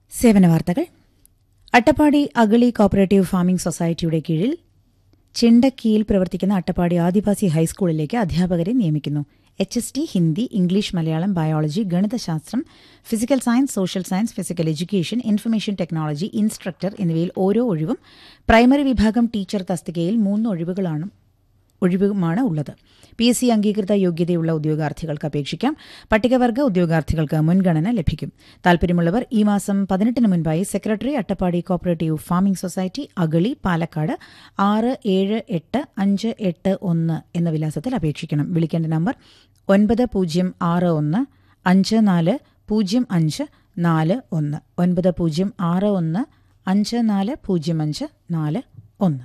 സേവന വാർത്തകൾ Attappadi Agali cooperative farming സൊസൈറ്റിയുടെ കീഴിൽ ചിണ്ടക്കിയിൽ പ്രവർത്തിക്കുന്ന അട്ടപ്പാടി ആദിവാസി ഹൈസ്കൂളിലേക്ക് അധ്യാപകരെ നിയമിക്കുന്നു H S T Hindi English Malayalam biology ഗണിതശാസ്ത്രം physical science social science physical education information technology instructor എന്നിവയിൽ ഓരോ ഒഴിവും പ്രൈമറി വിഭാഗം ടീച്ചർ തസ്തികയിൽ മൂന്ന് ഒഴിവുകളാണ് ഒഴിവുമാണ് ഉള്ളത് പി എസ് സി അംഗീകൃത യോഗ്യതയുള്ള ഉദ്യോഗാർത്ഥികൾക്ക് അപേക്ഷിക്കാം പട്ടികവർഗ ഉദ്യോഗാർത്ഥികൾക്ക് മുൻഗണന ലഭിക്കും താൽപര്യമുള്ളവർ ഈ മാസം പതിനെട്ടിന് മുൻപായി secretary Attappadi cooperative farming society Agali Palakkad ആറ് ഏഴ് എട്ട് അഞ്ച് എട്ട് ഒന്ന് എന്ന വിലാസത്തിൽ അപേക്ഷിക്കണം വിളിക്കേണ്ട നമ്പർ ഒൻപത് പൂജ്യം ആറ് ഒന്ന് അഞ്ച് നാല് പൂജ്യം അഞ്ച് നാല് ഒന്ന് ഒൻപത് പൂജ്യം ആറ് ഒന്ന് അഞ്ച് നാല് പൂജ്യം അഞ്ച് നാല് ഒന്ന്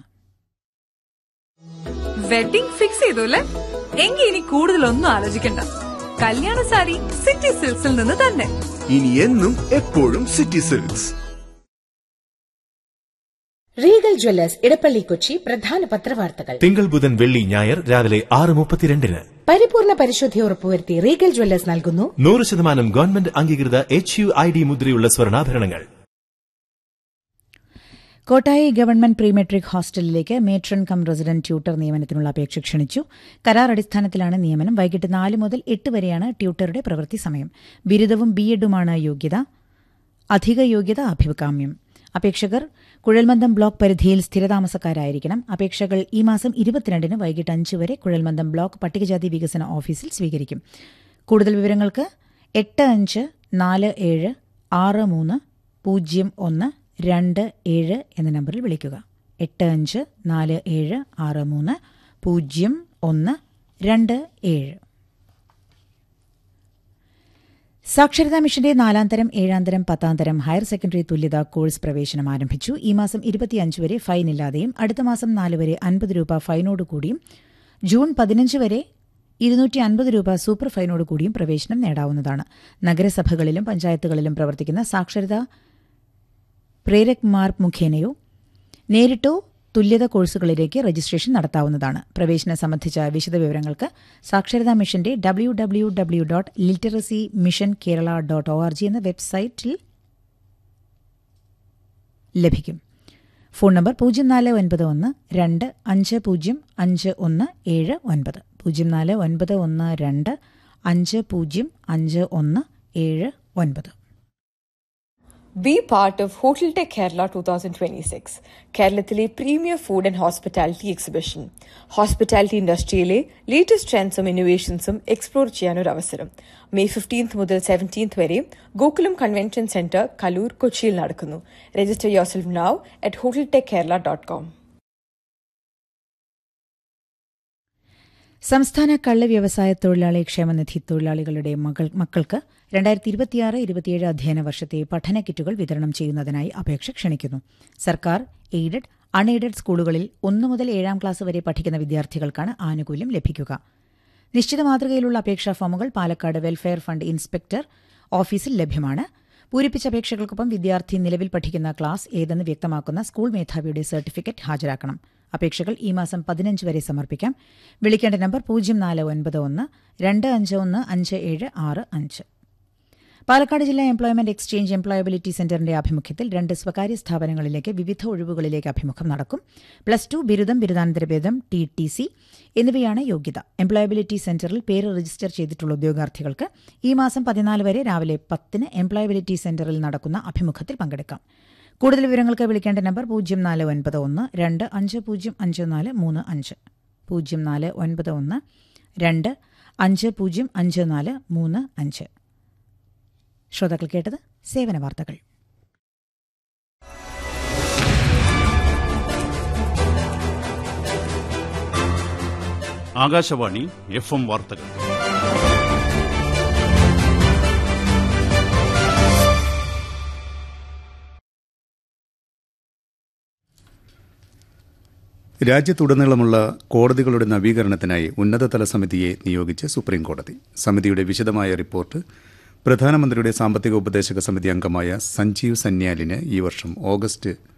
വെഡിംഗ് ഫിക്സ് ചെയ്തു അല്ലേ എങ്കിൽ ഇനി കൂടുതലൊന്നും ആലോചിക്കണ്ട കല്യാണ സാരി സിറ്റി സിൽക്സിൽ നിന്ന് തന്നെ ഇനി എന്നും എപ്പോഴും City Silks Regal Jewellers Edappally Kochi പ്രധാന പത്രവാർത്തകൾ തിങ്കൾ ബുധൻ വെള്ളി ഞായർ രാവിലെ ആറ് മുപ്പത്തിരണ്ടിന് പരിപൂർണ പരിശുദ്ധി ഉറപ്പുവരുത്തി റീഗൽ ജ്വല്ലേഴ്സ് നൽകുന്നു നൂറ് ശതമാനം ഗവൺമെന്റ് അംഗീകൃത എച്ച് യു ഐ ഡി മുദ്രയുള്ള സ്വർണ്ണാഭരണങ്ങൾ കോട്ടായി ഗവൺമെന്റ് പ്രീ മെട്രിക് ഹോസ്റ്റലിലേക്ക് മേട്രൺ കം റെസിഡന്റ് ട്യൂട്ടർ നിയമനത്തിനുള്ള അപേക്ഷ ക്ഷണിച്ചു കരാർ അടിസ്ഥാനത്തിലാണ് നിയമനം വൈകിട്ട് നാല് മുതൽ എട്ട് വരെയാണ് ട്യൂട്ടറുടെ പ്രവൃത്തി സമയം ബിരുദവും ബി എഡുമാണ് യോഗ്യത അധിക യോഗ്യത അഭികാമ്യം അപേക്ഷകർ കുഴൽമന്ദം ബ്ലോക്ക് പരിധിയിൽ സ്ഥിരതാമസക്കാരായിരിക്കണം അപേക്ഷകൾ ഈ മാസം ഇരുപത്തിരണ്ടിന് വൈകിട്ട് അഞ്ച് വരെ കുഴൽമന്ദം ബ്ലോക്ക് പട്ടികജാതി വികസന ഓഫീസിൽ സ്വീകരിക്കും കൂടുതൽ വിവരങ്ങൾക്ക് എട്ട് അഞ്ച് നാല് ഏഴ് ആറ് മൂന്ന് പൂജ്യം ഒന്ന് രണ്ട് ഏഴ് എന്ന നമ്പറിൽ വിളിക്കുക എട്ട് അഞ്ച് നാല് ഏഴ് ആറ് മൂന്ന് പൂജ്യം ഒന്ന് രണ്ട് ഏഴ് സാക്ഷരതാ മിഷന്റെ നാലാം തരം ഏഴാം തരം പത്താം തരം ഹയർ സെക്കൻഡറി തുല്യതാ കോഴ്സ് പ്രവേശനം ആരംഭിച്ചു ഈ മാസം ഇരുപത്തിയഞ്ച് വരെ ഫൈൻ ഇല്ലാതെയും അടുത്ത മാസം നാല് വരെ അൻപത് രൂപ ഫൈനോട് കൂടിയും ജൂൺ പതിനഞ്ച് വരെ ഇരുന്നൂറ്റി അൻപത് രൂപ സൂപ്പർ ഫൈനോട് കൂടിയും പ്രവേശനം നേടാവുന്നതാണ് നഗരസഭകളിലും പഞ്ചായത്തുകളിലും പ്രവർത്തിക്കുന്ന സാക്ഷരതാ പ്രേരക്മാർ മുഖേനയോ നേരിട്ടോ തുല്യത കോഴ്സുകളിലേക്ക് രജിസ്ട്രേഷൻ നടത്താവുന്നതാണ് പ്രവേശനം സംബന്ധിച്ച വിശദവിവരങ്ങൾക്ക് സാക്ഷരതാ മിഷന്റെ W W W dot literacy mission Kerala dot O R G എന്ന വെബ്സൈറ്റിൽ ലഭിക്കും ഫോൺ നമ്പർ പൂജ്യം നാല് ഒൻപത് ഒന്ന് രണ്ട് അഞ്ച് പൂജ്യം അഞ്ച് ഒന്ന് ഏഴ് ഒൻപത് പൂജ്യം നാല് ഒൻപത് ഒന്ന് രണ്ട് അഞ്ച് പൂജ്യം അഞ്ച് ഒന്ന് ഏഴ് ഒൻപത് Be part of Hotel Tech Kerala 2026, കേരളത്തിലെ premier food and hospitality exhibition hospitality ഇൻഡസ്ട്രിയിലെ ലേറ്റസ്റ്റ് ട്രെൻഡ്സും ഇന്നോവേഷൻസും എക്സ്പ്ലോർ ചെയ്യാനൊരു അവസരം മെയ് ഫിഫ്റ്റീൻത്ത് മുതൽ സെവൻറ്റീൻത്ത് വരെ ഗോകുലം കൺവെൻഷൻ സെന്റർ കലൂർ കൊച്ചിയിൽ നടക്കുന്നു register yourself now at hotel tech Kerala dot com സംസ്ഥാന കള്ള് വ്യവസായ തൊഴിലാളി ക്ഷേമനിധി തൊഴിലാളികളുടെ മകൾ മക്കൾക്ക് രണ്ടായിരത്തി ഇരുപത്തിയാറ് ഇരുപത്തിയേഴ് അധ്യയന വർഷത്തെ പഠന കിറ്റുകൾ വിതരണം ചെയ്യുന്നതിനായി അപേക്ഷ ക്ഷണിക്കുന്നു സർക്കാർ എയ്ഡഡ് അൺഎയ്ഡഡ് സ്കൂളുകളിൽ ഒന്നു മുതൽ ഏഴാം ക്ലാസ് വരെ പഠിക്കുന്ന വിദ്യാർത്ഥികൾക്കാണ് ആനുകൂല്യം ലഭിക്കുക നിശ്ചിത മാതൃകയിലുള്ള അപേക്ഷാ ഫോമുകൾ പാലക്കാട് വെൽഫെയർ ഫണ്ട് ഇൻസ്പെക്ടർ ഓഫീസിൽ ലഭ്യമാണ് പൂരിപ്പിച്ച അപേക്ഷകൾക്കൊപ്പം വിദ്യാർത്ഥി നിലവിൽ പഠിക്കുന്ന ക്ലാസ് ഏതെന്ന് വ്യക്തമാക്കുന്ന സ്കൂൾ മേധാവിയുടെ സർട്ടിഫിക്കറ്റ് ഹാജരാക്കണം അപേക്ഷകൾ ഈ മാസം പതിനഞ്ച് വരെ സമർപ്പിക്കാം വിളിക്കേണ്ട നമ്പർ പൂജ്യം നാല് ഒൻപത് ഒന്ന് രണ്ട് അഞ്ച് ഒന്ന് അഞ്ച് ഏഴ് ആറ് അഞ്ച് പാലക്കാട് ജില്ലാ എംപ്ലോയ്മെന്റ് എക്സ്ചേഞ്ച് എംപ്ലോയബിലിറ്റി സെന്ററിന്റെ ആഭിമുഖ്യത്തിൽ രണ്ട് സ്വകാര്യ സ്ഥാപനങ്ങളിലേക്ക് വിവിധ ഒഴിവുകളിലേക്ക് അഭിമുഖം നടക്കും പ്ലസ് ടു ബിരുദം ബിരുദാനന്തര ബിരുദം ടി ടി സി എന്നിവയാണ് യോഗ്യത എംപ്ലോയബിലിറ്റി സെന്ററിൽ പേര് രജിസ്റ്റർ ചെയ്തിട്ടുള്ള ഉദ്യോഗാർത്ഥികൾക്ക് ഈ മാസം പതിനാല് വരെ രാവിലെ പത്തിന് എംപ്ലോയബിലിറ്റി സെന്ററിൽ നടക്കുന്ന അഭിമുഖത്തിൽ പങ്കെടുക്കാം കൂടുതൽ വിവരങ്ങൾക്ക് വിളിക്കേണ്ട നമ്പർ പൂജ്യം നാല് ഒൻപത് ഒന്ന് രണ്ട് അഞ്ച് പൂജ്യം അഞ്ച് നാല് മൂന്ന് അഞ്ച് പൂജ്യം നാല് ഒൻപത് ഒന്ന് രണ്ട് അഞ്ച് പൂജ്യം അഞ്ച് നാല് മൂന്ന് അഞ്ച് ശ്രോതാക്കൾ കേട്ടത് സേവന വാർത്തകൾ ആകാശവാണി എഫ് എം വാർത്തകൾ രാജ്യത്തുടനീളമുള്ള കോടതികളുടെ നവീകരണത്തിനായി ഉന്നതതല സമിതിയെ നിയോഗിച്ച് സുപ്രീംകോടതി സമിതിയുടെ വിശദമായ റിപ്പോർട്ട് പ്രധാനമന്ത്രിയുടെ സാമ്പത്തിക ഉപദേശക സമിതി അംഗമായ സഞ്ജീവ് സന്യാലിന് ഈ വർഷം ഓഗസ്റ്റ്